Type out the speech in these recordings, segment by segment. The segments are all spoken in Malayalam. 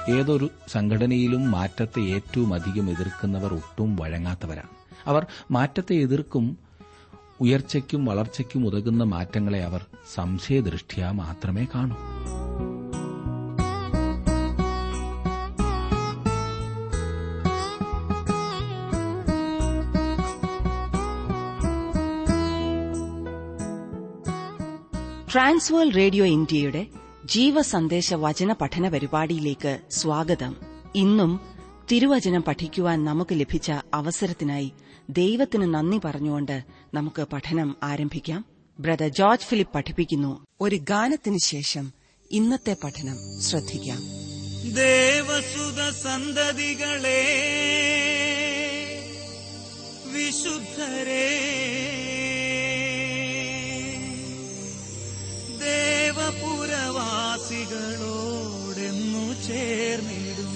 ഏതൊരു സംഘടനയിലും മാറ്റത്തെ ഏറ്റവും അധികം എതിർക്കുന്നവർ ഒട്ടും വഴങ്ങാത്തവരാണ് അവർ മാറ്റത്തെ എതിർക്കും ഉയർച്ചയ്ക്കും വളർച്ചയ്ക്കും ഉതകുന്ന മാറ്റങ്ങളെ അവർ സംശയദൃഷ്ട്യാ മാത്രമേ കാണൂ ട്രാൻസ്വേൾ റേഡിയോ ഇന്ത്യയുടെ ജീവസന്ദേശ വചന പഠന പരിപാടിയിലേക്ക് സ്വാഗതം ഇന്നും തിരുവചനം പഠിക്കുവാൻ നമുക്ക് ലഭിച്ച അവസരത്തിനായി ദൈവത്തിന് നന്ദി പറഞ്ഞുകൊണ്ട് നമുക്ക് പഠനം ആരംഭിക്കാം ബ്രദർ ജോർജ് ഫിലിപ്പ് പഠിപ്പിക്കുന്നു ഒരു ഗാനത്തിന് ശേഷം ഇന്നത്തെ പഠനം ശ്രദ്ധിക്കാം ദേവസുത സന്തതികളെ വിശുദ്ധരെ ദേവപുരവാസികളോടെന്നു ചേർന്നിടും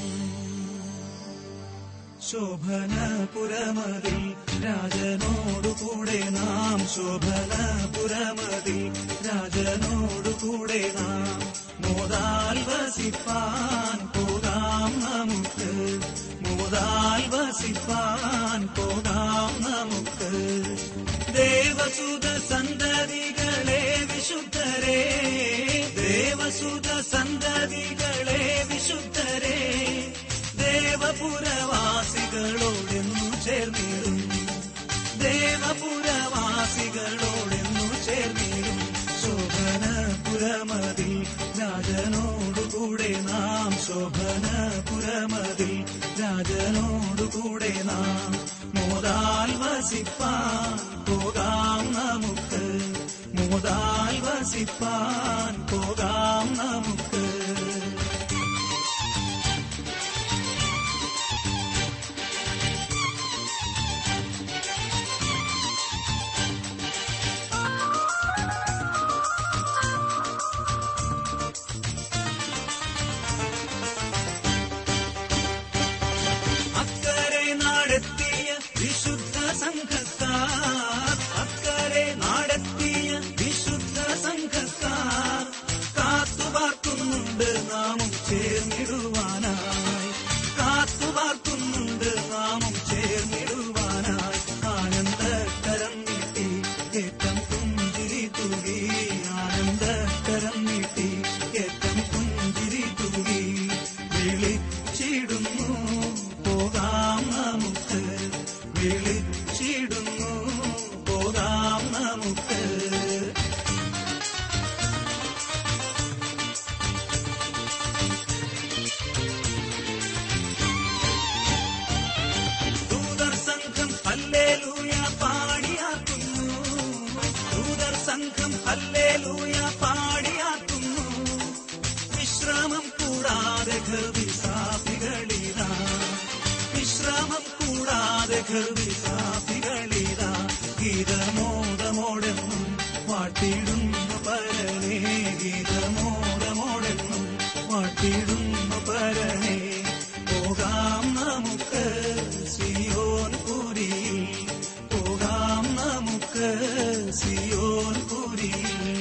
ശോഭനപുരമതിൽ രാജനോടുകൂടെ നാം ശോഭനപുരമതിൽ രാജനോടുകൂടെ നാം മോതാൽ വസിപ്പാൻ പോകാം നമുക്ക് മോതാൽ വസിപ്പാൻ പോകാം നമുക്ക് ദേവസുത സന്തതികളെ വിശുദ്ധരെ ദേവസുത സന്തതികളെ വിശുദ്ധരെ ദേവപുരവാസികളോടെന്നു ചേർന്നിടും ദേവപുരവാസികളോടെന്നു ചേർന്നിടും ശോഭനപുരമതിൽ രാജനോടുകൂടെ നാം ശോഭനപുരമതിൽ രാജനോടുകൂടെ നാം മോതാൽ വസിപ്പാൻ പോകാം നമുക്ക് മോതാൽ വസിപ്പാൻ പോകാം നമുക്ക് അക്കരെ നാടെത്തിയ വിശുദ്ധ സംഘക്കാർ അക്കരെ നാടെത്തിയ വിശുദ്ധ സംഘക്കാർ കാത്തുപാർക്കുന്നുണ്ട് നാമും ചേർന്നിടുവാനായി കാത്തുപാർക്കുന്നുണ്ട് നാമും ചേർന്നിടുവാനായി ആനന്ദകരം നീട്ടി ഏറ്റം പുഞ്ചിരി തൂകി ആനന്ദകരം നീട്ടി ഏറ്റം പുഞ്ചിരി തൂകി വിളിച്ചിടുന്നു പോകാം നമുക്ക് വിളിച്ചിടുന്നു പോകാം നമുക്ക് ദൂതർ സംഘം ഹല്ലേലൂയ പാടിയാക്കുന്നു ദൂതർ സംഘം ഹല്ലേലൂയ പാടിയാക്കുന്നു വിശ്രമം കൂടാതെ ഘർവിസാഫികളിതാ വിശ്രമം കൂടാതെ ഘർവിസാഫികളിതാ ഗീതമോദമോടെന്നും വാട്ടിടുന്നു പരനേ ഗീതമോദമോടെന്നും വാട്ടിടുന്നു പരനേ പോകാം നമുക്ക് സിയോൻ പുരിയിൽ പോകാം നമുക്ക് സിയോൻ പുരിയിൽ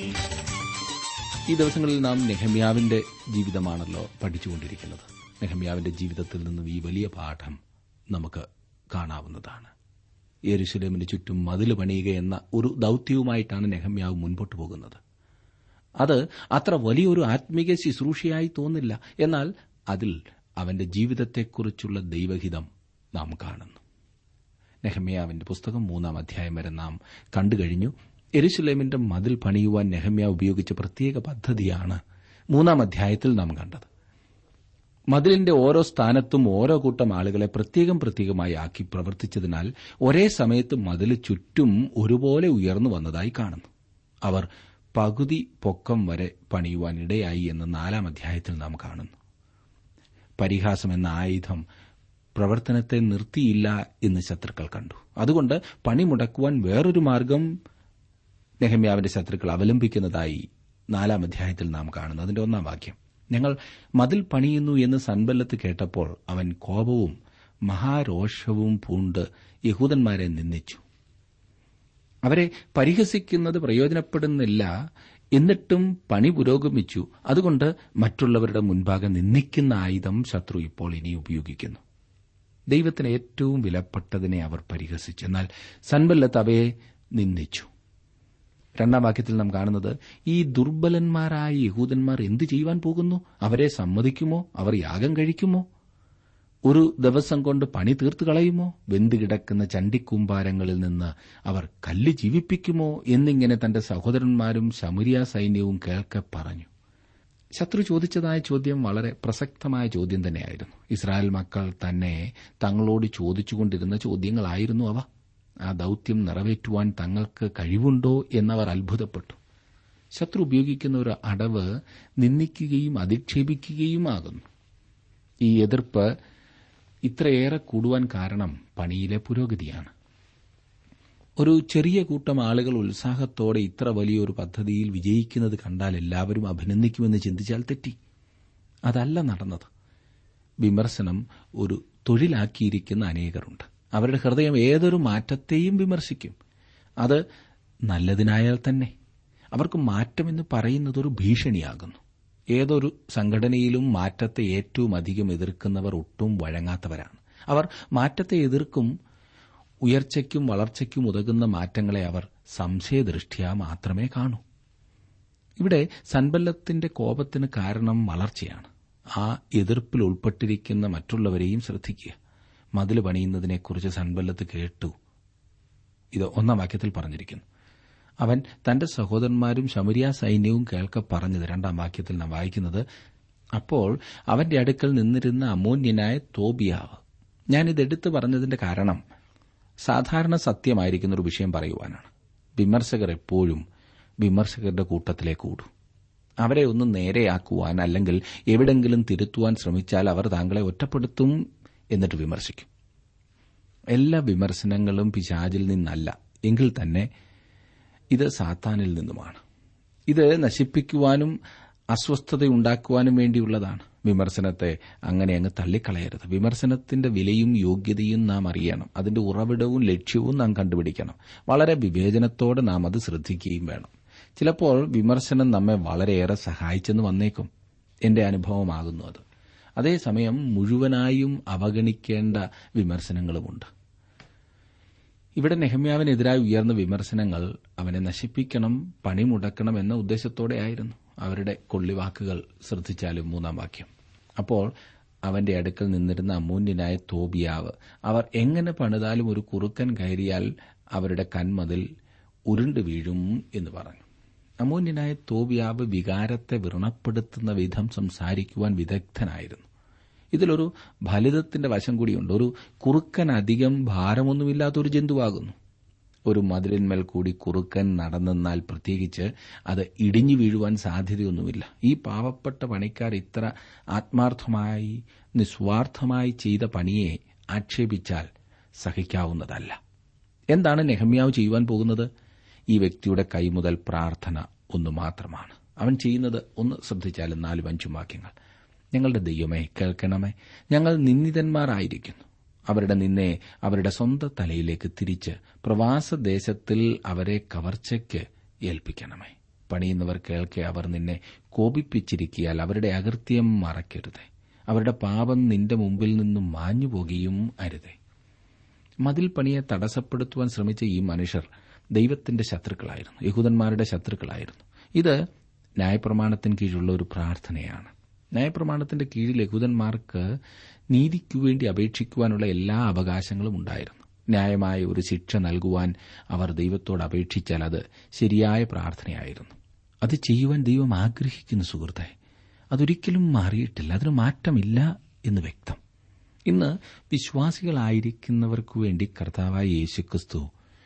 ഈ ദിവസങ്ങളിൽ നാം നെഹമ്യാവിന്റെ ജീവിതമാണല്ലോ പഠിച്ചുകൊണ്ടിരിക്കുന്നത് നെഹമ്യാവിന്റെ ജീവിതത്തിൽ നിന്നും ഈ വലിയ പാഠം നമുക്ക് കാണാവുന്നതാണ് യെരുശലേമിന് ചുറ്റും മതില് പണിയുക എന്ന ഒരു ദൌത്യവുമായിട്ടാണ് നെഹമ്യാവ് മുൻപോട്ട് പോകുന്നത് അത് അത്ര വലിയൊരു ആത്മീക ശുശ്രൂഷയായി തോന്നില്ല എന്നാൽ അതിൽ അവന്റെ ജീവിതത്തെക്കുറിച്ചുള്ള ദൈവഹിതം നാം കാണുന്നു നെഹമ്യാവിന്റെ പുസ്തകം മൂന്നാം അധ്യായം വരെ നാം കണ്ടുകഴിഞ്ഞു എരുശലേമിന്റെ മതിൽ പണിയുവാൻ നെഹമ്യ ഉപയോഗിച്ച പ്രത്യേക പദ്ധതിയാണ് മൂന്നാം അധ്യായത്തിൽ നാം കണ്ടത് മതിലിന്റെ ഓരോ സ്ഥാനത്തും ഓരോ കൂട്ടം ആളുകളെ പ്രത്യേകം പ്രത്യേകമായി ആക്കി പ്രവർത്തിച്ചതിനാൽ ഒരേ സമയത്ത് മതിൽ ചുറ്റും ഒരുപോലെ ഉയർന്നു വന്നതായി കാണുന്നു അവർ പകുതി പൊക്കം വരെ പണിയുവാൻ ഇടയായി എന്ന് നാലാം അധ്യായത്തിൽ നാം കാണുന്നു പരിഹാസം എന്ന ആയുധം പ്രവർത്തനത്തെ നിർത്തിയില്ല എന്ന് ശത്രുക്കൾ കണ്ടു അതുകൊണ്ട് പണി മുടക്കുവാൻ വേറൊരു മാർഗം നെഹമ്യാവിന്റെ ശത്രുക്കൾ അവലംബിക്കുന്നതായി നാലാം അധ്യായത്തിൽ നാം കാണുന്നു അതിന്റെ ഒന്നാം വാക്യം ഞങ്ങൾ മതിൽ പണിയുന്നു എന്ന് സൻബല്ലത്ത് കേട്ടപ്പോൾ അവൻ കോപവും മഹാരോഷവും പൂണ്ട് യഹൂദന്മാരെ നിന്ദിച്ചു അവരെ പരിഹസിക്കുന്നത് പ്രയോജനപ്പെടുന്നില്ല എന്നിട്ടും പണി പുരോഗമിച്ചു അതുകൊണ്ട് മറ്റുള്ളവരുടെ മുൻപാകെ നിന്ദിക്കുന്ന ആയുധം ശത്രു ഇപ്പോൾ ഇനി ഉപയോഗിക്കുന്നു ദൈവത്തിന് ഏറ്റവും വിലപ്പെട്ടതിനെ അവർ പരിഹസിച്ചു എന്നാൽ സൻബല്ലത്ത് അവയെ നിന്ദിച്ചു രണ്ടാം വാക്യത്തിൽ നാം കാണുന്നത് ഈ ദുർബലന്മാരായ യഹൂദന്മാർ എന്തു ചെയ്യുവാൻ പോകുന്നു അവരെ സമ്മതിക്കുമോ അവർ യാഗം കഴിക്കുമോ ഒരു ദിവസം കൊണ്ട് പണി തീർത്തു കളയുമോ വെന്തുകിടക്കുന്ന ചണ്ടിക്കൂമ്പാരങ്ങളിൽ നിന്ന് അവർ കല്ല് ജീവിപ്പിക്കുമോ എന്നിങ്ങനെ തന്റെ സഹോദരന്മാരും ശമുരിയ സൈന്യവും കേൾക്കെ പറഞ്ഞു ശത്രു ചോദിച്ചതായ ചോദ്യം വളരെ പ്രസക്തമായ ചോദ്യം തന്നെയായിരുന്നു ഇസ്രായേൽ മക്കൾ തന്നെ തങ്ങളോട് ചോദിച്ചുകൊണ്ടിരുന്ന ചോദ്യങ്ങളായിരുന്നു അവ ആ ദൌത്യം നിറവേറ്റുവാൻ തങ്ങൾക്ക് കഴിവുണ്ടോ എന്നവർ അത്ഭുതപ്പെട്ടു ശത്രു ഉപയോഗിക്കുന്ന ഒരു അടവ് നിന്ദിക്കുകയും അധിക്ഷേപിക്കുകയുമാകുന്നു ഈ എതിർപ്പ് ഇത്രയേറെ കൂടുവാൻ കാരണം പണിയിലെ പുരോഗതിയാണ് ഒരു ചെറിയ കൂട്ടം ആളുകൾ ഉത്സാഹത്തോടെ ഇത്ര വലിയൊരു പദ്ധതിയിൽ വിജയിക്കുന്നത് കണ്ടാൽ എല്ലാവരും അഭിനന്ദിക്കുമെന്ന് ചിന്തിച്ചാൽ തെറ്റി അതല്ല നടന്നത് വിമർശനം ഒരു തൊഴിലാക്കിയിരിക്കുന്ന അനേകരുണ്ട് അവരുടെ ഹൃദയം ഏതൊരു മാറ്റത്തെയും വിമർശിക്കും അത് നല്ലതിനായാൽ തന്നെ അവർക്ക് മാറ്റമെന്ന് പറയുന്നത് ഒരു ഭീഷണിയാകുന്നു ഏതൊരു സംഘടനയിലും മാറ്റത്തെ ഏറ്റവും അധികം എതിർക്കുന്നവർ ഒട്ടും വഴങ്ങാത്തവരാണ് അവർ മാറ്റത്തെ എതിർക്കും ഉയർച്ചയ്ക്കും വളർച്ചയ്ക്കും ഉതകുന്ന മാറ്റങ്ങളെ അവർ സംശയദൃഷ്ട്യാ മാത്രമേ കാണൂ ഇവിടെ സൻബല്ലത്തിന്റെ കോപത്തിന് കാരണം വളർച്ചയാണ് ആ എതിർപ്പിൽ ഉൾപ്പെട്ടിരിക്കുന്ന മറ്റുള്ളവരെയും ശ്രദ്ധിക്കുക മതിൽ പണിയുന്നതിനെക്കുറിച്ച് സൻബല്ലത്ത് കേട്ടു ഇത് ഒന്നാം വാക്യത്തിൽ പറഞ്ഞിരിക്കുന്നു അവൻ തന്റെ സഹോദരന്മാരും ശമരിയ സൈന്യവും കേൾക്ക പറഞ്ഞത് രണ്ടാം വാക്യത്തിൽ നാം വായിക്കുന്നത് അപ്പോൾ അവന്റെ അടുക്കൽ നിന്നിരുന്ന അമോന്യനായ തോബിയാവ് ഞാനിതെടുത്തു പറഞ്ഞതിന്റെ കാരണം സാധാരണ സത്യമായിരിക്കുന്ന ഒരു വിഷയം പറയുവാനാണ് വിമർശകർ എപ്പോഴും വിമർശകരുടെ കൂട്ടത്തിലേ കൂടും അവരെ ഒന്ന് നേരെയാക്കുവാൻ അല്ലെങ്കിൽ എവിടെങ്കിലും തിരുത്തുവാൻ ശ്രമിച്ചാൽ അവർ താങ്കളെ ഒറ്റപ്പെടുത്തും എന്നിട്ട് വിമർശിക്കും എല്ലാ വിമർശനങ്ങളും പിശാചിൽ നിന്നല്ല എങ്കിൽ തന്നെ ഇത് സാത്താനിൽ നിന്നുമാണ് ഇത് നശിപ്പിക്കുവാനും അസ്വസ്ഥതയുണ്ടാക്കുവാനും വേണ്ടിയുള്ളതാണ് വിമർശനത്തെ അങ്ങനെ അങ്ങ് തള്ളിക്കളയരുത് വിമർശനത്തിന്റെ വിലയും യോഗ്യതയും നാം അറിയണം അതിന്റെ ഉറവിടവും ലക്ഷ്യവും നാം കണ്ടുപിടിക്കണം വളരെ വിവേചനത്തോടെ നാം അത് ശ്രദ്ധിക്കുകയും വേണം ചിലപ്പോൾ വിമർശനം നമ്മെ വളരെയേറെ സഹായിച്ചെന്ന് വന്നേക്കും എന്റെ അനുഭവമാകുന്നു അത് അതേസമയം മുഴുവനായും അവഗണിക്കേണ്ട വിമർശനങ്ങളുമുണ്ട് ഇവിടെ നെഹമ്യാവിനെതിരായി ഉയർന്ന വിമർശനങ്ങൾ അവനെ നശിപ്പിക്കണം പണിമുടക്കണം എന്ന ഉദ്ദേശത്തോടെയായിരുന്നു അവരുടെ കൊള്ളിവാക്കുകൾ ശ്രദ്ധിച്ചാലും മൂന്നാം വാക്യം അപ്പോൾ അവന്റെ അടുക്കൽ നിന്നിരുന്ന അമൂന്യനായ തോബിയാവ് അവർ എങ്ങനെ പണിതാലും ഒരു കുറുക്കൻ കയറിയാൽ അവരുടെ കന്മതിൽ ഉരുണ്ടു വീഴും എന്ന് പറഞ്ഞു അമൂന്യനായ തോബിയാവ് വികാരത്തെ വ്രണപ്പെടുത്തുന്ന വിധം സംസാരിക്കുവാൻ വിദഗ്ധനായിരുന്നു ഇതിലൊരു ഫലിതത്തിന്റെ വശം കൂടിയുണ്ട് ഒരു കുറുക്കൻ അധികം ഭാരമൊന്നുമില്ലാത്ത ഒരു ജന്തുവാകുന്നു ഒരു മതിലിന്മേൽ കൂടി കുറുക്കൻ നടന്നെന്നാൽ പ്രത്യേകിച്ച് അത് ഇടിഞ്ഞു വീഴുവാൻ സാധ്യതയൊന്നുമില്ല ഈ പാവപ്പെട്ട പണിക്കാർ ഇത്ര ആത്മാർത്ഥമായി നിസ്വാർത്ഥമായി ചെയ്ത പണിയെ ആക്ഷേപിച്ചാൽ സഹിക്കാവുന്നതല്ല എന്താണ് നെഹമ്യാവ് ചെയ്യുവാൻ പോകുന്നത് ഈ വ്യക്തിയുടെ കൈമുതൽ പ്രാർത്ഥന ഒന്നു മാത്രമാണ് അവൻ ചെയ്യുന്നത് ഒന്ന് ശ്രദ്ധിച്ചാലും നാലും അഞ്ചും വാക്യങ്ങൾ ഞങ്ങളുടെ ദൈവമേ കേൾക്കണമേ ഞങ്ങൾ നിന്ദിതന്മാരായിരിക്കുന്നു അവരുടെ നിന്നെ അവരുടെ സ്വന്തം തലയിലേക്ക് തിരിച്ച് പ്രവാസദേശത്തിൽ അവരെ കവർച്ചയ്ക്ക് ഏൽപ്പിക്കണമേ പണിയുന്നവർ കേൾക്കെ അവർ നിന്നെ കോപിപ്പിച്ചിരിക്കിയാൽ അവരുടെ അകൃത്യം മറക്കരുതേ അവരുടെ പാപം നിന്റെ മുമ്പിൽ നിന്നും മാഞ്ഞുപോകുകയും അരുതേ മതിൽ പണിയെ തടസ്സപ്പെടുത്തുവാൻ ശ്രമിച്ച ഈ മനുഷ്യർ ദൈവത്തിന്റെ ശത്രുക്കളായിരുന്നു യഹൂദന്മാരുടെ ശത്രുക്കളായിരുന്നു ഇത് ന്യായപ്രമാണത്തിന് കീഴിലുള്ള ഒരു പ്രാർത്ഥനയാണ് ന്യായപ്രമാണത്തിന്റെ കീഴിൽ യഹൂദന്മാർക്ക് നീതിക്കുവേണ്ടി അപേക്ഷിക്കുവാനുള്ള എല്ലാ അവകാശങ്ങളും ഉണ്ടായിരുന്നു ന്യായമായ ഒരു ശിക്ഷ നൽകുവാൻ അവർ ദൈവത്തോട് അപേക്ഷിച്ചാൽ അത് ശരിയായ പ്രാർത്ഥനയായിരുന്നു അത് ചെയ്യുവാൻ ദൈവം ആഗ്രഹിക്കുന്ന സുഹൃത്തെ അതൊരിക്കലും മാറിയിട്ടില്ല അതിന് മാറ്റമില്ല എന്ന് വ്യക്തം ഇന്ന് വിശ്വാസികളായിരിക്കുന്നവർക്കു വേണ്ടി കർത്താവായ യേശുക്രിസ്തു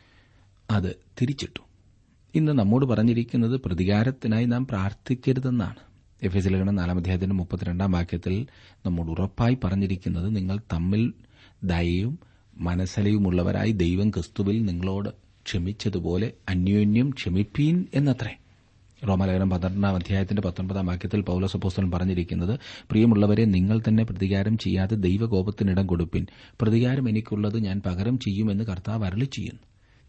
അത് തിരിച്ചിട്ടു ഇന്ന് നമ്മോട് പറഞ്ഞിരിക്കുന്നത് പ്രതികാരത്തിനായി നാം പ്രാർത്ഥിക്കരുതെന്നാണ് എഫ് എസ് ലേഖനം നാലാം അധ്യായത്തിന്റെ മുപ്പത്തിരണ്ടാം വാക്യത്തിൽ നമ്മോട് ഉറപ്പായി പറഞ്ഞിരിക്കുന്നത് നിങ്ങൾ തമ്മിൽ ദയയും മനസ്സലയുമുള്ളവരായി ദൈവം ക്രിസ്തുവിൽ നിങ്ങളോട് ക്ഷമിച്ചതുപോലെ അന്യോന്യം ക്ഷമിപ്പീൻ എന്നത്രേ റോമലേഖനം പന്ത്രണ്ടാം അധ്യായത്തിന്റെ പത്തൊൻപതാം വാക്യത്തിൽ പൌലോസപ്പോസ്തലൻ പറഞ്ഞിരിക്കുന്നത് പ്രിയമുള്ളവരെ നിങ്ങൾ തന്നെ പ്രതികാരം ചെയ്യാതെ ദൈവകോപത്തിനിടം കൊടുപ്പിൻ പ്രതികാരം എനിക്കുള്ളത് ഞാൻ പകരം ചെയ്യുമെന്ന് കർത്താവ് അരളി ചെയ്യുന്നു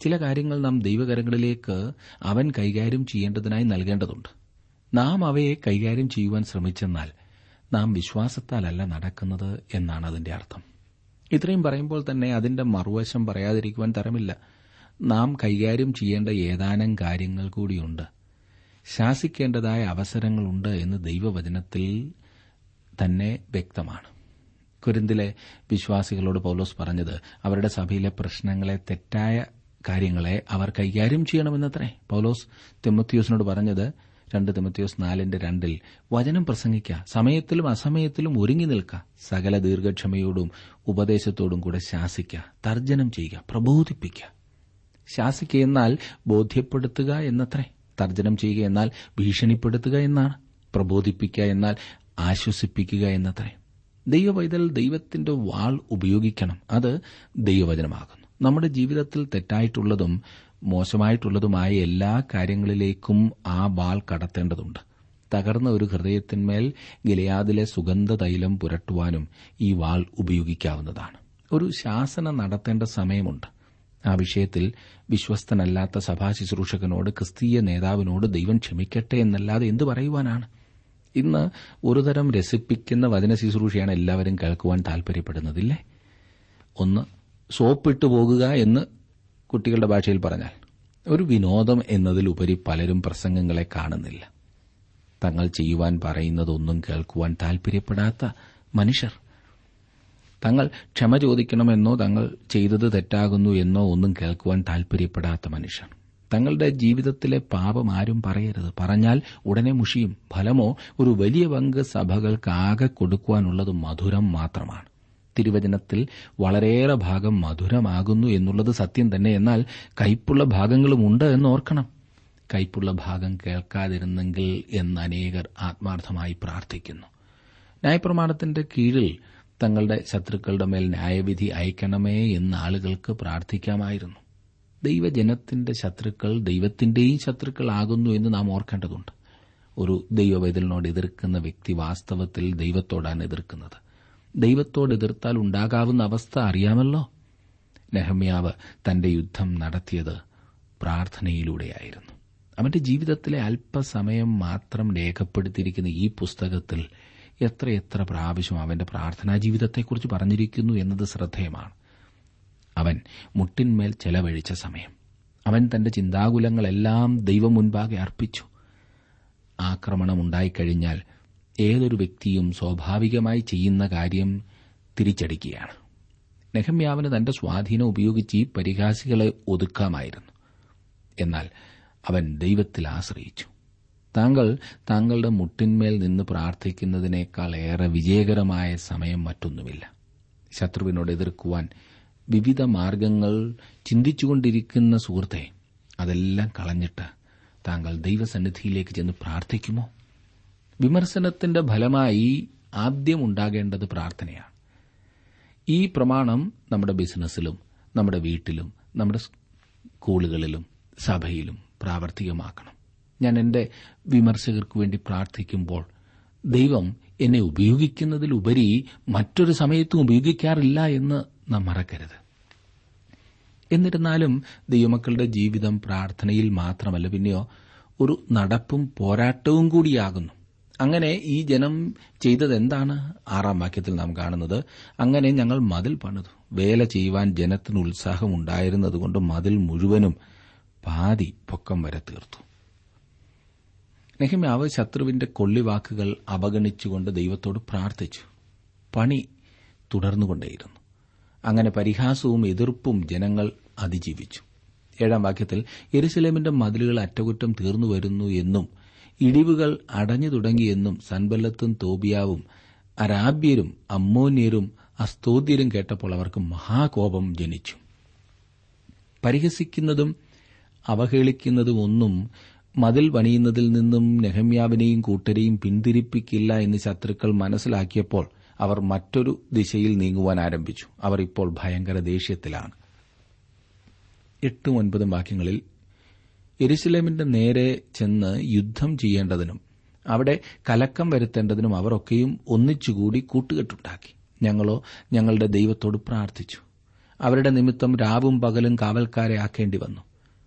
ചില കാര്യങ്ങൾ നാം ദൈവകരങ്ങളിലേക്ക് അവൻ കൈകാര്യം ചെയ്യേണ്ടതിനായി നൽകേണ്ടതുണ്ട് നാം അവയെ കൈകാര്യം ചെയ്യുവാൻ ശ്രമിച്ചെന്നാൽ നാം വിശ്വാസത്താലല്ല നടക്കുന്നത് എന്നാണ് അതിന്റെ അർത്ഥം ഇത്രയും പറയുമ്പോൾ തന്നെ അതിന്റെ മറുവശം പറയാതിരിക്കുവാൻ തരമില്ല നാം കൈകാര്യം ചെയ്യേണ്ട ഏതാനും കാര്യങ്ങൾ കൂടിയുണ്ട് ശാസിക്കേണ്ടതായ അവസരങ്ങളുണ്ട് എന്ന് ദൈവവചനത്തിൽ തന്നെ വ്യക്തമാണ് കുരിന്തിലെ വിശ്വാസികളോട് പൌലോസ് പറഞ്ഞത് അവരുടെ സഭയിലെ പ്രശ്നങ്ങളെ തെറ്റായ കാര്യങ്ങളെ അവർ കൈകാര്യം ചെയ്യണമെന്നത്രേ പൌലോസ് തിമത്യോസിനോട് പറഞ്ഞത് രണ്ട് തിമത്യോസ് നാലിന്റെ രണ്ടിൽ വചനം പ്രസംഗിക്കുക സമയത്തിലും അസമയത്തിലും ഒരുങ്ങി നിൽക്കുക സകല ദീർഘക്ഷമയോടും ഉപദേശത്തോടും കൂടെ ശാസിക്കുക തർജ്ജനം ചെയ്യുക പ്രബോധിപ്പിക്കുക ശാസിക്കുക എന്നാൽ ബോധ്യപ്പെടുത്തുക എന്നത്രേ തർജ്ജനം ചെയ്യുക എന്നാൽ ഭീഷണിപ്പെടുത്തുക എന്നാണ് പ്രബോധിപ്പിക്കുക എന്നാൽ ആശ്വസിപ്പിക്കുക എന്നത്രേ ദൈവവൈതൽ ദൈവത്തിന്റെ വാൾ ഉപയോഗിക്കണം അത് ദൈവവചനമാകുന്നു നമ്മുടെ ജീവിതത്തിൽ തെറ്റായിട്ടുള്ളതും മോശമായിട്ടുള്ളതുമായ എല്ലാ കാര്യങ്ങളിലേക്കും ആ വാൾ കടത്തേണ്ടതുണ്ട് തകർന്ന ഒരു ഹൃദയത്തിന്മേൽ ഗിലയാദിലെ സുഗന്ധ തൈലം പുരട്ടുവാനും ഈ വാൾ ഉപയോഗിക്കാവുന്നതാണ് ഒരു ശാസന നടത്തേണ്ട സമയമുണ്ട് ആ വിഷയത്തിൽ വിശ്വസ്തനല്ലാത്ത സഭാ ശുശ്രൂഷകനോട് ക്രിസ്തീയ നേതാവിനോട് ദൈവം ക്ഷമിക്കട്ടെ എന്നല്ലാതെ എന്തു പറയുവാനാണ് ഇന്ന് ഒരുതരം രസിപ്പിക്കുന്ന വചന ശുശ്രൂഷയാണ് എല്ലാവരും കേൾക്കുവാൻ താൽപര്യപ്പെടുന്നതില്ലേ ഒന്ന് സോപ്പിട്ട് പോകുക എന്ന് കുട്ടികളുടെ ഭാഷയിൽ പറഞ്ഞാൽ ഒരു വിനോദം എന്നതിലുപരി പലരും പ്രസംഗങ്ങളെ കാണുന്നില്ല തങ്ങൾ ചെയ്യുവാൻ പറയുന്നതൊന്നും കേൾക്കുവാൻ താൽപര്യപ്പെടാത്ത മനുഷ്യർ തങ്ങൾ ക്ഷമ ചോദിക്കണമെന്നോ തങ്ങൾ ചെയ്തത് തെറ്റാകുന്നു എന്നോ ഒന്നും കേൾക്കുവാൻ താൽപര്യപ്പെടാത്ത മനുഷ്യർ തങ്ങളുടെ ജീവിതത്തിലെ പാപം ആരും പറയരുത് പറഞ്ഞാൽ ഉടനെ മുഷിയും ഫലമോ ഒരു വലിയ പങ്ക് സഭകൾക്ക് ആകെ കൊടുക്കുവാനുള്ളത് മധുരം മാത്രമാണ് തിരുവചനത്തിൽ വളരെയേറെ ഭാഗം മധുരമാകുന്നു എന്നുള്ളത് സത്യം തന്നെ എന്നാൽ കയ്പുള്ള ഭാഗങ്ങളുമുണ്ട് എന്ന് ഓർക്കണം കയ്പുള്ള ഭാഗം കേൾക്കാതിരുന്നെങ്കിൽ എന്ന് അനേകർ ആത്മാർത്ഥമായി പ്രാർത്ഥിക്കുന്നു ന്യായപ്രമാണത്തിന്റെ കീഴിൽ തങ്ങളുടെ ശത്രുക്കളുടെ മേൽ ന്യായവിധി അയക്കണമേ എന്ന് ആളുകൾക്ക് പ്രാർത്ഥിക്കാമായിരുന്നു ദൈവജനത്തിന്റെ ശത്രുക്കൾ ദൈവത്തിന്റെയും ശത്രുക്കളാകുന്നു എന്ന് നാം ഓർക്കേണ്ടതുണ്ട് ഒരു ദൈവവൈതലിനോട് എതിർക്കുന്ന വ്യക്തി വാസ്തവത്തിൽ ദൈവത്തോടാണ് എതിർക്കുന്നത് ദൈവത്തോട് എതിർത്താൽ ഉണ്ടാകാവുന്ന അവസ്ഥ അറിയാമല്ലോ നെഹമ്യാവ് തന്റെ യുദ്ധം നടത്തിയത് പ്രാർത്ഥനയിലൂടെയായിരുന്നു അവന്റെ ജീവിതത്തിലെ അല്പസമയം മാത്രം രേഖപ്പെടുത്തിയിരിക്കുന്ന ഈ പുസ്തകത്തിൽ എത്രയെത്ര പ്രാവശ്യം അവന്റെ പ്രാർത്ഥനാ ജീവിതത്തെക്കുറിച്ച് പറഞ്ഞിരിക്കുന്നു എന്നത് ശ്രദ്ധേയമാണ് അവൻ മുട്ടിന്മേൽ ചെലവഴിച്ച സമയം അവൻ തന്റെ ചിന്താകുലങ്ങളെല്ലാം ദൈവം മുൻപാകെ അർപ്പിച്ചു ആക്രമണം ഉണ്ടായിക്കഴിഞ്ഞാൽ ഏതൊരു വ്യക്തിയും സ്വാഭാവികമായി ചെയ്യുന്ന കാര്യം തിരിച്ചടിക്കുകയാണ് നെഹമ്യാവിന് തന്റെ സ്വാധീനം ഉപയോഗിച്ച് ഈ പരിഹാസികളെ ഒതുക്കാമായിരുന്നു എന്നാൽ അവൻ ദൈവത്തിൽ ആശ്രയിച്ചു താങ്കൾ താങ്കളുടെ മുട്ടിന്മേൽ നിന്ന് പ്രാർത്ഥിക്കുന്നതിനേക്കാൾ ഏറെ വിജയകരമായ സമയം മറ്റൊന്നുമില്ല ശത്രുവിനോട് എതിർക്കുവാൻ വിവിധ മാർഗങ്ങൾ ചിന്തിച്ചുകൊണ്ടിരിക്കുന്ന സുഹൃത്തെ അതെല്ലാം കളഞ്ഞിട്ട് താങ്കൾ ദൈവസന്നിധിയിലേക്ക് ചെന്ന് പ്രാർത്ഥിക്കുമോ വിമർശനത്തിന്റെ ഫലമായി ആദ്യം ഉണ്ടാകേണ്ടത് പ്രാർത്ഥനയാണ് ഈ പ്രമാണം നമ്മുടെ ബിസിനസ്സിലും നമ്മുടെ വീട്ടിലും നമ്മുടെ സ്കൂളുകളിലും സഭയിലും പ്രാവർത്തികമാക്കണം ഞാൻ എന്റെ വിമർശകർക്ക് വേണ്ടി പ്രാർത്ഥിക്കുമ്പോൾ ദൈവം എന്നെ ഉപയോഗിക്കുന്നതിലുപരി മറ്റൊരു സമയത്തും ഉപയോഗിക്കാറില്ല എന്ന് നാം മറക്കരുത് എന്നിരുന്നാലും ദൈവമക്കളുടെ ജീവിതം പ്രാർത്ഥനയിൽ മാത്രമല്ല പിന്നെയോ ഒരു നടപ്പും പോരാട്ടവും കൂടിയാകുന്നു അങ്ങനെ ഈ ജനം ചെയ്തത് എന്താണ് ആറാം വാക്യത്തിൽ നാം കാണുന്നത് അങ്ങനെ ഞങ്ങൾ മതിൽ പണിതു വേല ചെയ്യുവാൻ ജനത്തിന് ഉത്സാഹമുണ്ടായിരുന്നതുകൊണ്ട് മതിൽ മുഴുവനും പാതി പൊക്കം വരെ തീർത്തു നെഹിമ്യാവ് ശത്രുവിന്റെ കൊള്ളിവാക്കുകൾ അവഗണിച്ചുകൊണ്ട് ദൈവത്തോട് പ്രാർത്ഥിച്ചു പണി തുടർന്നുകൊണ്ടേയിരുന്നു അങ്ങനെ പരിഹാസവും എതിർപ്പും ജനങ്ങൾ അതിജീവിച്ചു ഏഴാം വാക്യത്തിൽ എരുസലേമിന്റെ മതിലുകൾ അറ്റകുറ്റം തീർന്നു വരുന്നു എന്നും ഇടിവുകൾ അടഞ്ഞു തുടങ്ങിയെന്നും സൻബല്ലത്തും തോബിയാവും അരാബ്യരും അമ്മോന്യരും അസ്തോദ്യരും കേട്ടപ്പോൾ അവർക്ക് മഹാകോപം ജനിച്ചു പരിഹസിക്കുന്നതും അവഹേളിക്കുന്നതും ഒന്നും മതിൽ പണിയുന്നതിൽ നിന്നും നെഹമ്യാവിനെയും കൂട്ടരെയും പിന്തിരിപ്പിക്കില്ല എന്ന് ശത്രുക്കൾ മനസ്സിലാക്കിയപ്പോൾ അവർ മറ്റൊരു ദിശയിൽ നീങ്ങുവാൻ ആരംഭിച്ചു അവർ ഇപ്പോൾ ഭയങ്കര ദേഷ്യത്തിലാണ് എട്ടും ഒൻപതും വാക്യങ്ങളിൽ എരുസലേമിന്റെ നേരെ ചെന്ന് യുദ്ധം ചെയ്യേണ്ടതിനും അവിടെ കലക്കം വരുത്തേണ്ടതിനും അവർ ഒക്കെയും ഒന്നിച്ചുകൂടി കൂട്ടുകെട്ടുണ്ടാക്കി ഞങ്ങളോ ഞങ്ങളുടെ ദൈവത്തോട് പ്രാർത്ഥിച്ചു അവരുടെ നിമിത്തം രാവും പകലും കാവൽക്കാരെ ആക്കേണ്ടി വന്നു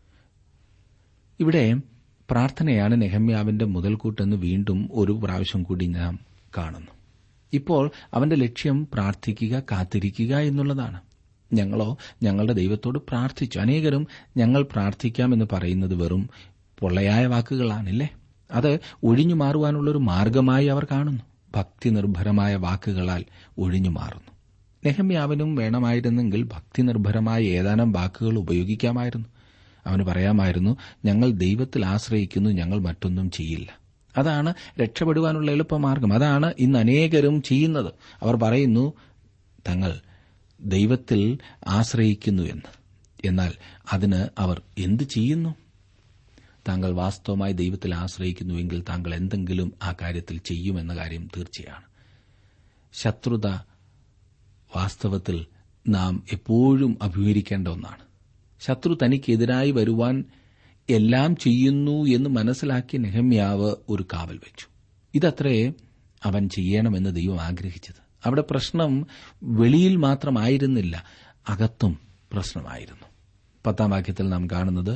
ഇവിടെ പ്രാർത്ഥനയാണ് നെഹമ്യാവിന്റെ മുതൽക്കൂട്ടെന്ന് വീണ്ടും ഒരു പ്രാവശ്യം കൂടി നാം കാണുന്നു ഇപ്പോൾ അവന്റെ ലക്ഷ്യം പ്രാർത്ഥിക്കുക കാത്തിരിക്കുക എന്നുള്ളതാണ് ഞങ്ങളോ ഞങ്ങളുടെ ദൈവത്തോട് പ്രാർത്ഥിച്ചു അനേകരും ഞങ്ങൾ പ്രാർത്ഥിക്കാമെന്ന് പറയുന്നത് വെറും പൊള്ളയായ വാക്കുകളാണില്ലേ അത് ഒഴിഞ്ഞു മാറുവാനുള്ളൊരു മാർഗമായി അവർ കാണുന്നു ഭക്തി നിർഭരമായ വാക്കുകളാൽ ഒഴിഞ്ഞു മാറുന്നു നെഹമ്യാവിനും വേണമായിരുന്നെങ്കിൽ ഭക്തി നിർഭരമായ ഏതാനും വാക്കുകൾ ഉപയോഗിക്കാമായിരുന്നു അവന് പറയാമായിരുന്നു ഞങ്ങൾ ദൈവത്തിൽ ആശ്രയിക്കുന്നു ഞങ്ങൾ മറ്റൊന്നും ചെയ്യില്ല അതാണ് രക്ഷപ്പെടുവാനുള്ള എളുപ്പമാർഗം അതാണ് ഇന്ന് അനേകരും ചെയ്യുന്നത് അവർ പറയുന്നു തങ്ങൾ ദൈവത്തിൽ ആശ്രയിക്കുന്നു എന്ന് എന്നാൽ അതിന് അവർ എന്ത് ചെയ്യുന്നു താങ്കൾ വാസ്തവമായി ദൈവത്തിൽ ആശ്രയിക്കുന്നുവെങ്കിൽ താങ്കൾ എന്തെങ്കിലും ആ കാര്യത്തിൽ ചെയ്യുമെന്ന കാര്യം തീർച്ചയാണ് ശത്രുത വാസ്തവത്തിൽ നാം എപ്പോഴും അഭിമുഖീകരിക്കേണ്ട ഒന്നാണ് ശത്രു തനിക്കെതിരായി വരുവാൻ എല്ലാം ചെയ്യുന്നു എന്ന് മനസ്സിലാക്കിയ നെഹമ്യാവ് ഒരു കാവൽ വെച്ചു ഇതത്രേ അവൻ ചെയ്യണമെന്ന് ദൈവം ആഗ്രഹിച്ചത് അവിടെ പ്രശ്നം വെളിയിൽ മാത്രമായിരുന്നില്ല അകത്തും പ്രശ്നമായിരുന്നു പത്താം വാക്യത്തിൽ നാം കാണുന്നത്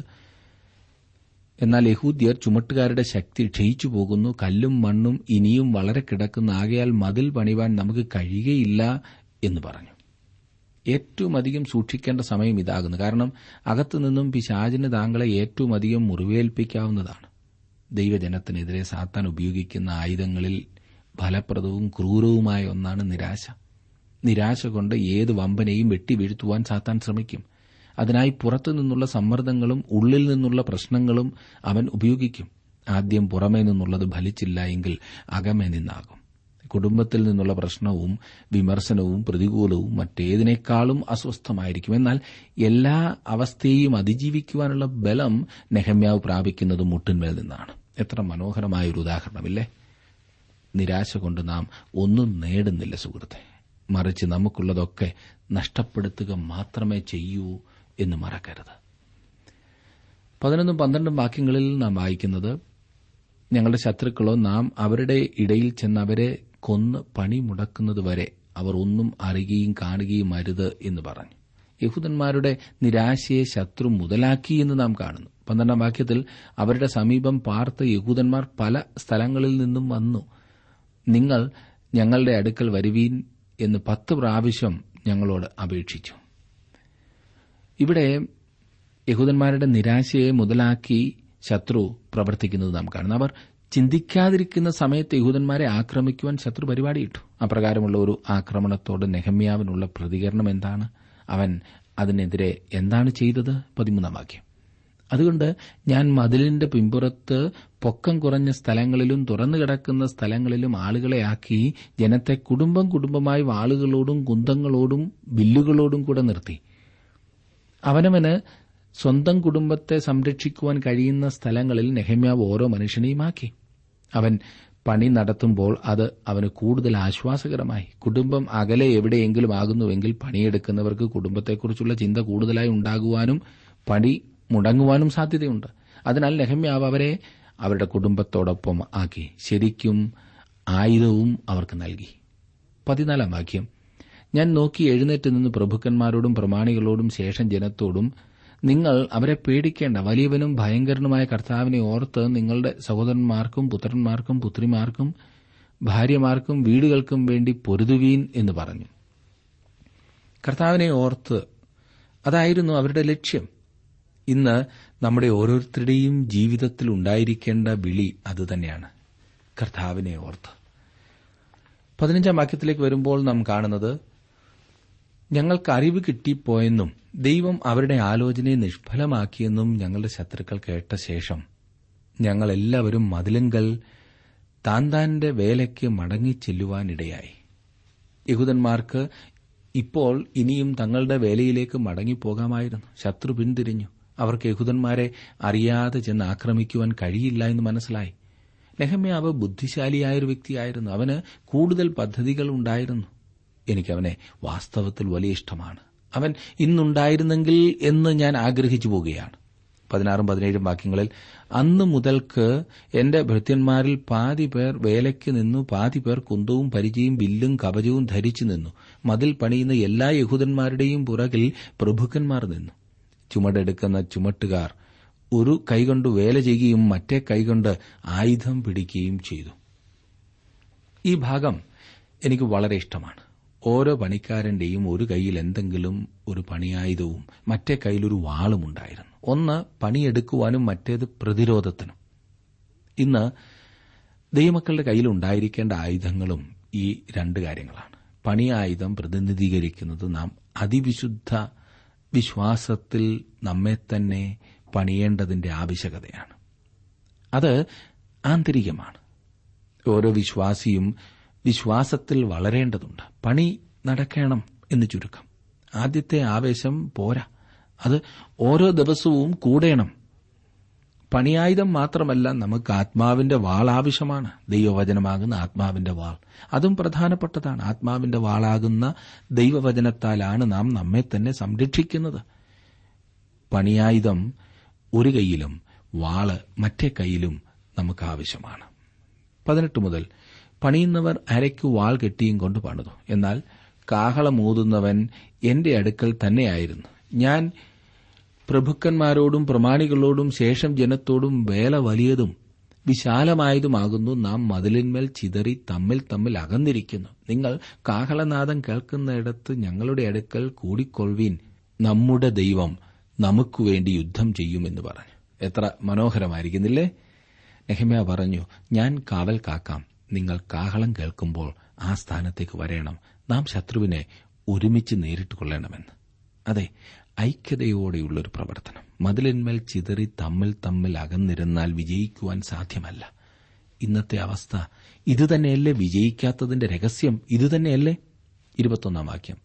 എന്നാൽ യഹൂദ്യർ ചുമട്ടുകാരുടെ ശക്തി ക്ഷയിച്ചു പോകുന്നു കല്ലും മണ്ണും ഇനിയും വളരെ കിടക്കുന്ന ആകയാൽ മതിൽ പണിവാൻ നമുക്ക് കഴിയുകയില്ല എന്ന് പറഞ്ഞു ഏറ്റവും അധികം സൂക്ഷിക്കേണ്ട സമയം ഇതാകുന്നു കാരണം അകത്തുനിന്നും പിശാചിന് താങ്കളെ ഏറ്റവും അധികം മുറിവേൽപ്പിക്കാവുന്നതാണ് ദൈവജനത്തിനെതിരെ സാത്താൻ ഉപയോഗിക്കുന്ന ആയുധങ്ങളിൽ ഫലപ്രദവും ക്രൂരവുമായ ഒന്നാണ് നിരാശ നിരാശ കൊണ്ട് ഏത് വമ്പനെയും വെട്ടിവീഴ്ത്തുവാൻ സാത്താൻ ശ്രമിക്കും അതിനായി പുറത്തു നിന്നുള്ള സമ്മർദ്ദങ്ങളും ഉള്ളിൽ നിന്നുള്ള പ്രശ്നങ്ങളും അവൻ ഉപയോഗിക്കും ആദ്യം പുറമേ നിന്നുള്ളത് ഫലിച്ചില്ല എങ്കിൽ അകമേ നിന്നാകും കുടുംബത്തിൽ നിന്നുള്ള പ്രശ്നവും വിമർശനവും പ്രതികൂലവും മറ്റേതിനേക്കാളും അസ്വസ്ഥമായിരിക്കും എന്നാൽ എല്ലാ അവസ്ഥയെയും അതിജീവിക്കുവാനുള്ള ബലം നെഹമ്യാവ് പ്രാപിക്കുന്നത് മുട്ടിന്മേൽ നിന്നാണ് എത്ര മനോഹരമായ ഒരു ഉദാഹരണമില്ലേ നിരാശ കൊണ്ട് നാം ഒന്നും നേടുന്നില്ല സുഹൃത്തെ മറിച്ച് നമുക്കുള്ളതൊക്കെ നഷ്ടപ്പെടുത്തുക മാത്രമേ ചെയ്യൂ എന്ന് മറക്കരുത് പതിനൊന്നും പന്ത്രണ്ടും വാക്യങ്ങളിൽ നാം വായിക്കുന്നത് ഞങ്ങളുടെ ശത്രുക്കളോ നാം അവരുടെ ഇടയിൽ ചെന്ന് അവരെ കൊന്ന് പണി മുടക്കുന്നതുവരെ അവർ ഒന്നും അറിയുകയും കാണുകയും അരുത് എന്ന് പറഞ്ഞു യഹൂദന്മാരുടെ നിരാശയെ ശത്രു മുതലാക്കി എന്ന് നാം കാണുന്നു പന്ത്രണ്ടാം വാക്യത്തിൽ അവരുടെ സമീപം പാർത്ത യഹൂദന്മാർ പല സ്ഥലങ്ങളിൽ നിന്നും വന്നു നിങ്ങൾ ഞങ്ങളുടെ അടുക്കൽ വരുവീൻ എന്ന് പത്ത് പ്രാവശ്യം ഞങ്ങളോട് അപേക്ഷിച്ചു ഇവിടെ യഹൂദന്മാരുടെ നിരാശയെ മുതലാക്കി ശത്രു പ്രവർത്തിക്കുന്നത് നാം കാണുന്നു അവർ ചിന്തിക്കാതിരിക്കുന്ന സമയത്ത് യഹൂദന്മാരെ ആക്രമിക്കുവാൻ ശത്രു പരിപാടിയിട്ടു അപ്രകാരമുള്ള ഒരു ആക്രമണത്തോട് നെഹമ്യാവിനുള്ള പ്രതികരണം എന്താണ് അവൻ അതിനെതിരെ എന്താണ് ചെയ്തത് പതിമൂന്നാം വാക്യം അതുകൊണ്ട് ഞാൻ മതിലിന്റെ പിമ്പുറത്ത് പൊക്കം കുറഞ്ഞ സ്ഥലങ്ങളിലും തുറന്നു കിടക്കുന്ന സ്ഥലങ്ങളിലും ആളുകളെ ആക്കി ജനത്തെ കുടുംബം കുടുംബമായി വാളുകളോടും കുന്തങ്ങളോടും വില്ലുകളോടും കൂടെ നിർത്തി അവനവന് സ്വന്തം കുടുംബത്തെ സംരക്ഷിക്കുവാൻ കഴിയുന്ന സ്ഥലങ്ങളിൽ നെഹമ്യാവ് ഓരോ മനുഷ്യനെയുമാക്കി അവൻ പണി നടത്തുമ്പോൾ അത് അവന് കൂടുതൽ ആശ്വാസകരമായി കുടുംബം അകലെ എവിടെയെങ്കിലും ആകുന്നുവെങ്കിൽ പണിയെടുക്കുന്നവർക്ക് കുടുംബത്തെക്കുറിച്ചുള്ള ചിന്ത കൂടുതലായി ഉണ്ടാകുവാനും പണി മുടങ്ങുവാനും സാധ്യതയുണ്ട് അതിനാൽ നെഹമ്യാവ് അവരെ അവരുടെ കുടുംബത്തോടൊപ്പം ആക്കി ശരിക്കും ആയുധവും അവർക്ക് നൽകി പതിനാലാം വാക്യം ഞാൻ നോക്കി എഴുന്നേറ്റ് നിന്ന് പ്രഭുക്കന്മാരോടും പ്രമാണികളോടും ശേഷം ജനത്തോടും നിങ്ങൾ അവരെ പേടിക്കേണ്ട വലിയവനും ഭയങ്കരനുമായ കർത്താവിനെ ഓർത്ത് നിങ്ങളുടെ സഹോദരന്മാർക്കും പുത്രന്മാർക്കും പുത്രിമാർക്കും ഭാര്യമാർക്കും വീടുകൾക്കും വേണ്ടി പൊരുതുവീൻ എന്ന് പറഞ്ഞു കർത്താവിനെ ഓർത്ത് അതായിരുന്നു അവരുടെ ലക്ഷ്യം ഇന്ന് നമ്മുടെ ഓരോരുത്തരുടെയും ജീവിതത്തിൽ ഉണ്ടായിരിക്കേണ്ട വിളി അതുതന്നെയാണ് കർത്താവിനെ ഓർത്ത് പതിനഞ്ചാം വാക്യത്തിലേക്ക് വരുമ്പോൾ നാം കാണുന്നത് ഞങ്ങൾക്ക് അറിവ് കിട്ടിപ്പോയെന്നും ദൈവം അവരുടെ ആലോചനയെ നിഷ്ഫലമാക്കിയെന്നും ഞങ്ങളുടെ ശത്രുക്കൾ കേട്ട ശേഷം ഞങ്ങൾ എല്ലാവരും മതിലുങ്കൽ താൻ താന്റെ വേലയ്ക്ക് മടങ്ങിച്ചെല്ലുവാനിടയായി യഹൂദന്മാർക്ക് ഇപ്പോൾ ഇനിയും തങ്ങളുടെ വേലയിലേക്ക് മടങ്ങിപ്പോകാമായിരുന്നു ശത്രു പിന്തിരിഞ്ഞു അവർക്ക് യഹൂദന്മാരെ അറിയാതെ ചെന്ന് ആക്രമിക്കുവാൻ കഴിയില്ല എന്ന് മനസ്സിലായി നെഹമ്യാവ് ബുദ്ധിശാലിയായൊരു വ്യക്തിയായിരുന്നു അവന് കൂടുതൽ പദ്ധതികൾ ഉണ്ടായിരുന്നു എനിക്കവനെ വാസ്തവത്തിൽ വലിയ ഇഷ്ടമാണ് അവൻ ഇന്നുണ്ടായിരുന്നെങ്കിൽ എന്ന് ഞാൻ ആഗ്രഹിച്ചു പോവുകയാണ് പതിനാറും പതിനേഴും വാക്യങ്ങളിൽ അന്നു മുതൽക്ക് എന്റെ ഭൃത്യന്മാരിൽ പാതി പേർ വേലയ്ക്ക് നിന്നു പാതി പേർ കുന്തവും പരിചയും വില്ലും കവചവും ധരിച്ചു നിന്നു മതിൽ പണിയുന്ന എല്ലാ യഹൂദന്മാരുടെയും പുറകിൽ പ്രഭുക്കന്മാർ നിന്നു ചുമടെടുക്കുന്ന ചുമട്ടുകാർ ഒരു കൈകൊണ്ട് വേല ചെയ്യുകയും മറ്റേ കൈകൊണ്ട് ആയുധം പിടിക്കുകയും ചെയ്തു ഈ ഭാഗം എനിക്ക് വളരെ ഇഷ്ടമാണ് ഓരോ പണിക്കാരന്റെയും ഒരു കൈയിൽ എന്തെങ്കിലും ഒരു പണിയായുധവും മറ്റേ കൈയിലൊരു വാളും ഉണ്ടായിരുന്നു ഒന്ന് പണിയെടുക്കുവാനും മറ്റേത് പ്രതിരോധത്തിനും ഇന്ന് ദൈവമക്കളുടെ കയ്യിൽ ഉണ്ടായിരിക്കേണ്ട ആയുധങ്ങളും ഈ രണ്ട് കാര്യങ്ങളാണ് പണിയായുധം പ്രതിനിധീകരിക്കുന്നത് നാം അതിവിശുദ്ധ വിശ്വാസത്തിൽ നമ്മെ തന്നെ പണിയേണ്ടതിന്റെ ആവശ്യകതയാണ് അത് ആന്തരികമാണ് ഓരോ വിശ്വാസിയും വിശ്വാസത്തിൽ വളരേണ്ടതുണ്ട് പണി നടക്കണം എന്ന് ചുരുക്കം ആദ്യത്തെ ആവേശം പോരാ അത് ഓരോ ദിവസവും കൂടേണം പണിയായുധം മാത്രമല്ല നമുക്ക് ആത്മാവിന്റെ വാൾ ആവശ്യമാണ് ദൈവവചനമാകുന്ന ആത്മാവിന്റെ വാൾ അതും പ്രധാനപ്പെട്ടതാണ് ആത്മാവിന്റെ വാളാകുന്ന ദൈവവചനത്താലാണ് നാം നമ്മെ തന്നെ സംരക്ഷിക്കുന്നത് പണിയായുധം ഒരു കൈയിലും വാള് മറ്റേ കൈയിലും നമുക്ക് ആവശ്യമാണ് പതിനെട്ട് മുതൽ പണിയുന്നവർ അരയ്ക്കു വാൾ കെട്ടിയും കൊണ്ട് പണിതു എന്നാൽ കാഹളമൂതുന്നവൻ എന്റെ അടുക്കൽ തന്നെയായിരുന്നു ഞാൻ പ്രഭുക്കന്മാരോടും പ്രമാണികളോടും ശേഷം ജനത്തോടും വേല വലിയതും വിശാലമായതുമാകുന്നു നാം മതിലിന്മേൽ ചിതറി തമ്മിൽ തമ്മിൽ അകന്നിരിക്കുന്നു നിങ്ങൾ കാഹളനാദം കേൾക്കുന്നിടത്ത് ഞങ്ങളുടെ അടുക്കൽ കൂടിക്കൊള്ളുവീൻ നമ്മുടെ ദൈവം നമുക്കുവേണ്ടി യുദ്ധം ചെയ്യുമെന്ന് പറഞ്ഞു എത്ര മനോഹരമായിരിക്കുന്നില്ലേ നെഹമ്യ പറഞ്ഞു ഞാൻ കാവൽ കാക്കാം നിങ്ങൾ കാഹളം കേൾക്കുമ്പോൾ ആ സ്ഥാനത്തേക്ക് വരേണം നാം ശത്രുവിനെ ഒരുമിച്ച് നേരിട്ട് കൊള്ളണമെന്ന് അതെ ഐക്യതയോടെയുള്ളൊരു പ്രവർത്തനം മതിലിന്മേൽ ചിതറി തമ്മിൽ തമ്മിൽ അകന്നിരുന്നാൽ വിജയിക്കുവാൻ സാധ്യമല്ല ഇന്നത്തെ അവസ്ഥ ഇതുതന്നെയല്ലേ വിജയിക്കാത്തതിന്റെ രഹസ്യം ഇതുതന്നെയല്ലേ ഇരുപത്തൊന്നാം വാക്യം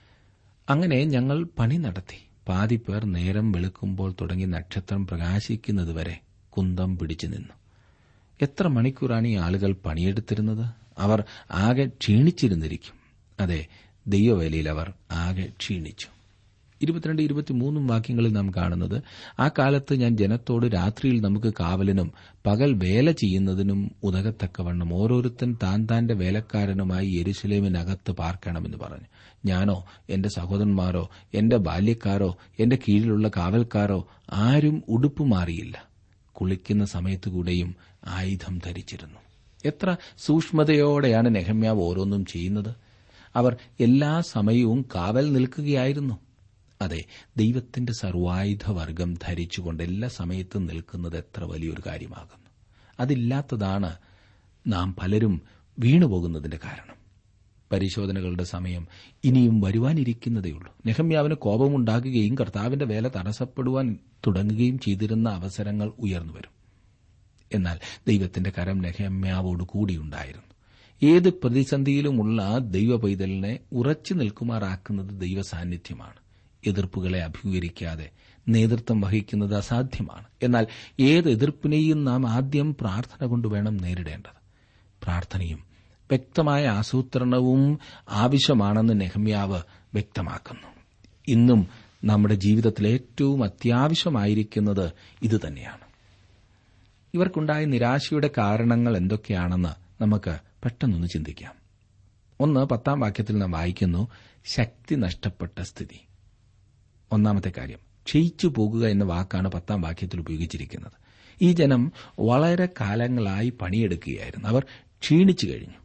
അങ്ങനെ ഞങ്ങൾ പണി നടത്തി പാതി പേർ നേരം വെളുക്കുമ്പോൾ തുടങ്ങി നക്ഷത്രം പ്രകാശിക്കുന്നതുവരെ കുന്തം പിടിച്ചു നിന്നു എത്ര മണിക്കൂറാണ് ഈ ആളുകൾ പണിയെടുത്തിരുന്നത് അവർ ആകെ ക്ഷീണിച്ചിരുന്നിരിക്കും അതെ ദൈവവേലയിൽ അവർ ആകെ ക്ഷീണിച്ചു ഇരുപത്തിരണ്ട് ഇരുപത്തിമൂന്നും വാക്യങ്ങളിൽ നാം കാണുന്നത് ആ കാലത്ത് ഞാൻ ജനത്തോട് രാത്രിയിൽ നമുക്ക് കാവലിനും പകൽ വേല ചെയ്യുന്നതിനും ഉതകത്തക്കവണ്ണം ഓരോരുത്തൻ താൻ താന്റെ വേലക്കാരനുമായി യെരുസലേമിനകത്ത് പാർക്കണമെന്ന് പറഞ്ഞു ഞാനോ എന്റെ സഹോദരന്മാരോ എന്റെ ബാല്യക്കാരോ എന്റെ കീഴിലുള്ള കാവൽക്കാരോ ആരും ഉടുപ്പ് മാറിയില്ല കുളിക്കുന്ന സമയത്തുകൂടെയും ആയുധം ധരിച്ചിരുന്നു എത്ര സൂക്ഷ്മതയോടെയാണ് നെഹമ്യാവ് ഓരോന്നും ചെയ്യുന്നത് അവർ എല്ലാ സമയവും കാവൽ നിൽക്കുകയായിരുന്നു അതെ ദൈവത്തിന്റെ സർവായുധവർഗം ധരിച്ചുകൊണ്ട് എല്ലാ സമയത്തും നിൽക്കുന്നത് എത്ര വലിയൊരു കാര്യമാകുന്നു അതില്ലാത്തതാണ് നാം പലരും വീണുപോകുന്നതിന്റെ കാരണം പരിശോധനകളുടെ സമയം ഇനിയും വരുവാനിരിക്കുന്നതേയുള്ളൂ നെഹമ്യാവിന് കോപമുണ്ടാകുകയും കർത്താവിന്റെ വേല തടസ്സപ്പെടുവാൻ തുടങ്ങുകയും ചെയ്തിരുന്ന അവസരങ്ങൾ ഉയർന്നുവരും എന്നാൽ ദൈവത്തിന്റെ കരം നെഹമ്യാവോട് കൂടിയുണ്ടായിരുന്നു ഏത് പ്രതിസന്ധിയിലുമുള്ള ദൈവ പൈതലിനെ ഉറച്ചു നിൽക്കുമാറാക്കുന്നത് ദൈവ സാന്നിധ്യമാണ് എതിർപ്പുകളെ അഭിമുഖീകരിക്കാതെ നേതൃത്വം വഹിക്കുന്നത് അസാധ്യമാണ് എന്നാൽ ഏത് എതിർപ്പിനെയും നാം ആദ്യം പ്രാർത്ഥന കൊണ്ട് വേണം നേരിടേണ്ടത് പ്രാർത്ഥനയും വ്യക്തമായ ആസൂത്രണവും ആവശ്യമാണെന്ന് നെഹമ്യാവ് വ്യക്തമാക്കുന്നു ഇന്നും നമ്മുടെ ജീവിതത്തിൽ ഏറ്റവും അത്യാവശ്യമായിരിക്കുന്നത് ഇതുതന്നെയാണ് ഇവർക്കുണ്ടായ നിരാശയുടെ കാരണങ്ങൾ എന്തൊക്കെയാണെന്ന് നമുക്ക് പെട്ടെന്നൊന്ന് ചിന്തിക്കാം ഒന്ന് പത്താം വാക്യത്തിൽ നാം വായിക്കുന്നു ശക്തി നഷ്ടപ്പെട്ട സ്ഥിതി ഒന്നാമത്തെ കാര്യം ക്ഷയിച്ചു പോകുക എന്ന വാക്കാണ് പത്താം വാക്യത്തിൽ ഉപയോഗിച്ചിരിക്കുന്നത് ഈ ജനം വളരെ കാലങ്ങളായി പണിയെടുക്കുകയായിരുന്നു അവർ ക്ഷീണിച്ചു കഴിഞ്ഞു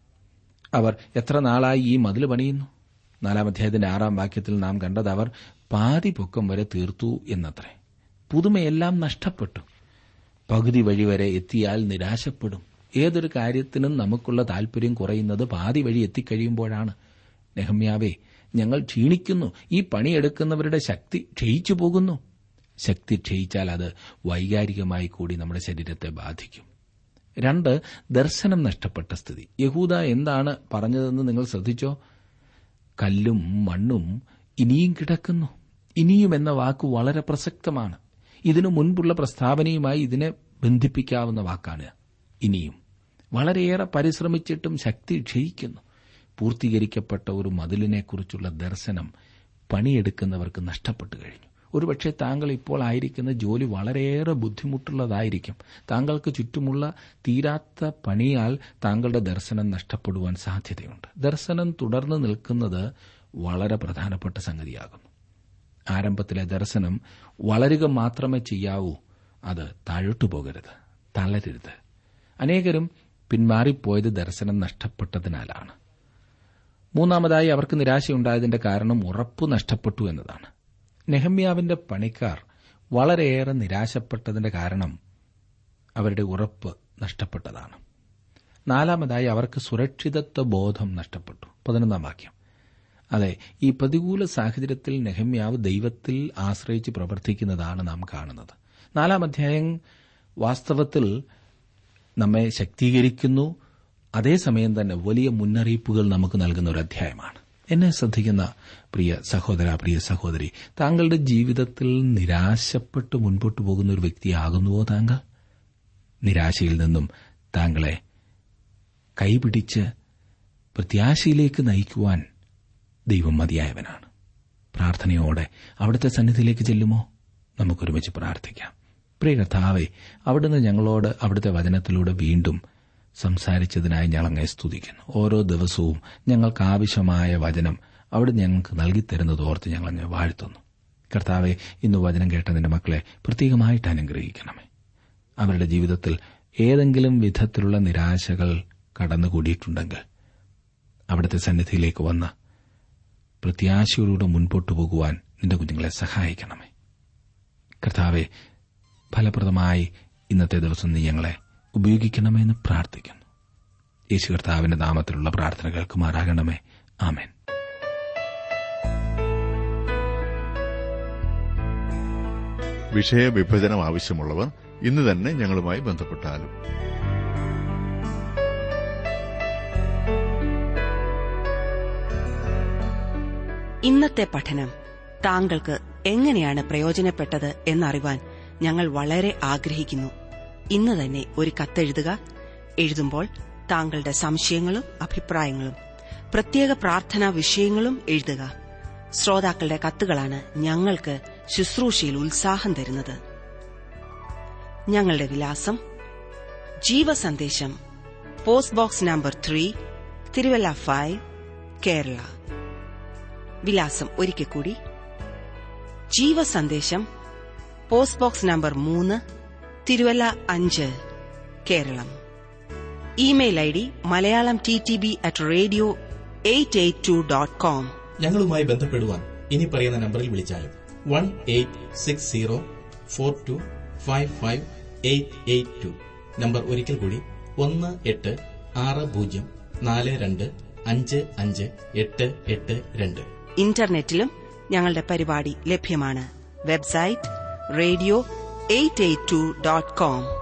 അവർ എത്ര നാളായി ഈ മതിൽ പണിയുന്നു നാലാം അധ്യായത്തിന്റെ ആറാം വാക്യത്തിൽ നാം കണ്ടത് അവർ പാതി പൊക്കം വരെ തീർത്തു എന്നത്രേ പുതുമയെല്ലാം നഷ്ടപ്പെട്ടു പകുതി വഴി വരെ എത്തിയാൽ നിരാശപ്പെടും ഏതൊരു കാര്യത്തിനും നമുക്കുള്ള താൽപര്യം കുറയുന്നത് പാതി വഴി എത്തിക്കഴിയുമ്പോഴാണ് നെഹമ്യാവേ ഞങ്ങൾ ക്ഷീണിക്കുന്നു ഈ പണിയെടുക്കുന്നവരുടെ ശക്തി ക്ഷയിച്ചു പോകുന്നു ശക്തി ക്ഷയിച്ചാൽ അത് വൈകാരികമായി കൂടി നമ്മുടെ ശരീരത്തെ ബാധിക്കും രണ്ട് ദർശനം നഷ്ടപ്പെട്ട സ്ഥിതി യഹൂദ എന്താണ് പറഞ്ഞതെന്ന് നിങ്ങൾ ശ്രദ്ധിച്ചോ കല്ലും മണ്ണും ഇനിയും കിടക്കുന്നു ഇനിയും എന്ന വാക്ക് വളരെ പ്രസക്തമാണ് ഇതിനു മുൻപുള്ള പ്രസ്താവനയുമായി ഇതിനെ ബന്ധിപ്പിക്കാവുന്ന വാക്കാണ് ഇനിയും വളരെയേറെ പരിശ്രമിച്ചിട്ടും ശക്തി ക്ഷയിക്കുന്നു പൂർത്തീകരിക്കപ്പെട്ട ഒരു മതിലിനെക്കുറിച്ചുള്ള ദർശനം പണിയെടുക്കുന്നവർക്ക് നഷ്ടപ്പെട്ടു കഴിഞ്ഞു ഒരുപക്ഷെ താങ്കൾ ഇപ്പോൾ ആയിരിക്കുന്ന ജോലി വളരെയേറെ ബുദ്ധിമുട്ടുള്ളതായിരിക്കും താങ്കൾക്ക് ചുറ്റുമുള്ള തീരാത്ത പണിയാൽ താങ്കളുടെ ദർശനം നഷ്ടപ്പെടുവാൻ സാധ്യതയുണ്ട് ദർശനം തുടർന്ന് നിൽക്കുന്നത് വളരെ പ്രധാനപ്പെട്ട സംഗതിയാകുന്നു ആരംഭത്തിലെ ദർശനം വളരുക മാത്രമേ ചെയ്യാവൂ അത് താഴോട്ടു പോകരുത് തളരരുത് അനേകരും പിന്മാറിപ്പോയത് ദർശനം നഷ്ടപ്പെട്ടതിനാലാണ് മൂന്നാമതായി അവർക്ക് നിരാശയുണ്ടായതിന്റെ കാരണം ഉറപ്പു നഷ്ടപ്പെട്ടു എന്നതാണ് നെഹമ്യാവിന്റെ പണിക്കാർ വളരെയേറെ നിരാശപ്പെട്ടതിന്റെ കാരണം അവരുടെ ഉറപ്പ് നഷ്ടപ്പെട്ടതാണ് നാലാമതായി അവർക്ക് സുരക്ഷിതത്വ ബോധം നഷ്ടപ്പെട്ടു പതിനൊന്നാം വാക്യം അതെ ഈ പ്രതികൂല സാഹചര്യത്തിൽ നെഹമ്യാവ് ദൈവത്തിൽ ആശ്രയിച്ച് പ്രവർത്തിക്കുന്നതാണ് നാം കാണുന്നത് നാലാം അധ്യായം വാസ്തവത്തിൽ നമ്മെ ശക്തീകരിക്കുന്നു അതേസമയം തന്നെ വലിയ മുന്നറിയിപ്പുകൾ നമുക്ക് നൽകുന്ന ഒരു അധ്യായമാണ് എന്നെ ശ്രദ്ധിക്കുന്ന പ്രിയ സഹോദര പ്രിയ സഹോദരി താങ്കളുടെ ജീവിതത്തിൽ നിരാശപ്പെട്ട് മുൻപോട്ട് പോകുന്ന ഒരു വ്യക്തിയാകുന്നുവോ താങ്കൾ നിരാശയിൽ നിന്നും താങ്കളെ കൈപിടിച്ച് പ്രത്യാശയിലേക്ക് നയിക്കുവാൻ ദൈവം മതിയായവനാണ് പ്രാർത്ഥനയോടെ അവിടുത്തെ സന്നിധിയിലേക്ക് ചെല്ലുമോ നമുക്കൊരുമിച്ച് പ്രാർത്ഥിക്കാം പ്രിയ കർത്താവെ അവിടുന്ന് ഞങ്ങളോട് അവിടുത്തെ വചനത്തിലൂടെ വീണ്ടും സംസാരിച്ചതിനായി ഞങ്ങൾ അങ്ങേ സ്തുതിക്കുന്നു ഓരോ ദിവസവും ഞങ്ങൾക്ക് ആവശ്യമായ വചനം അവിടെ ഞങ്ങൾക്ക് നൽകിത്തരുന്നത് ഓർത്ത് ഞങ്ങൾ അങ്ങ് വാഴ്ത്തുന്നു കർത്താവെ ഇന്ന് വചനം കേട്ട നിന്റെ മക്കളെ പ്രത്യേകമായിട്ട് അനുഗ്രഹിക്കണമേ അവരുടെ ജീവിതത്തിൽ ഏതെങ്കിലും വിധത്തിലുള്ള നിരാശകൾ കടന്നുകൂടിയിട്ടുണ്ടെങ്കിൽ അവിടുത്തെ സന്നിധിയിലേക്ക് വന്ന് പ്രത്യാശയോടുകൂടെ മുൻപോട്ടു പോകുവാൻ നിന്റെ കുഞ്ഞുങ്ങളെ സഹായിക്കണമേ കർത്താവെ ഫലപ്രദമായി ഇന്നത്തെ ദിവസം നീ ഞങ്ങളെ ഉപയോഗിക്കണമെന്ന് പ്രാർത്ഥിക്കുന്നു യേശു കർത്താവിന്റെ നാമത്തിലുള്ള പ്രാർത്ഥന കേൾക്കുമാറാകണമേ ആമേൻ വിഷയവിഭജനം ആവശ്യമുള്ളവർ ഇന്ന് തന്നെ ഞങ്ങളുമായി ബന്ധപ്പെട്ടാലും ഇന്നത്തെ പഠനം താങ്കൾക്ക് എങ്ങനെയാണ് പ്രയോജനപ്പെട്ടത് എന്നറിവാൻ ഞങ്ങൾ വളരെ ആഗ്രഹിക്കുന്നു ഇന്ന് തന്നെ ഒരു കത്തെഴുതുക എഴുതുമ്പോൾ താങ്കളുടെ സംശയങ്ങളും അഭിപ്രായങ്ങളും പ്രത്യേക പ്രാർത്ഥനാ വിഷയങ്ങളും എഴുതുക ശ്രോതാക്കളുടെ കത്തുകളാണ് ഞങ്ങൾക്ക് ശുശ്രൂഷയിൽ ഉത്സാഹം തരുന്നത് ഞങ്ങളുടെ വിലാസം Jeevasandesham post box number three Thiruvalla five Kerala വിലാസം ഒരിക്കൽ കൂടി ജീവസന്ദേശം പോസ്റ്റ് ബോക്സ് നമ്പർ മൂന്ന് തിരുവല്ല അഞ്ച് Keralam email I D Malayalam T T B at radio eight eight two dot com ഞങ്ങളുമായി ബന്ധപ്പെടുവാൻ ഇനി പറയുന്ന നമ്പറിൽ വിളിച്ചാലും one eight six zero four two five five eight eight two number ഒരിക്കൽ കൂടി ഒന്ന് എട്ട് ആറ് പൂജ്യം നാല് രണ്ട് അഞ്ച് അഞ്ച് എട്ട് എട്ട് രണ്ട് ഇന്റർനെറ്റിലും ഞങ്ങളുടെ പരിപാടി ലഭ്യമാണ് website radio eight eight two dot com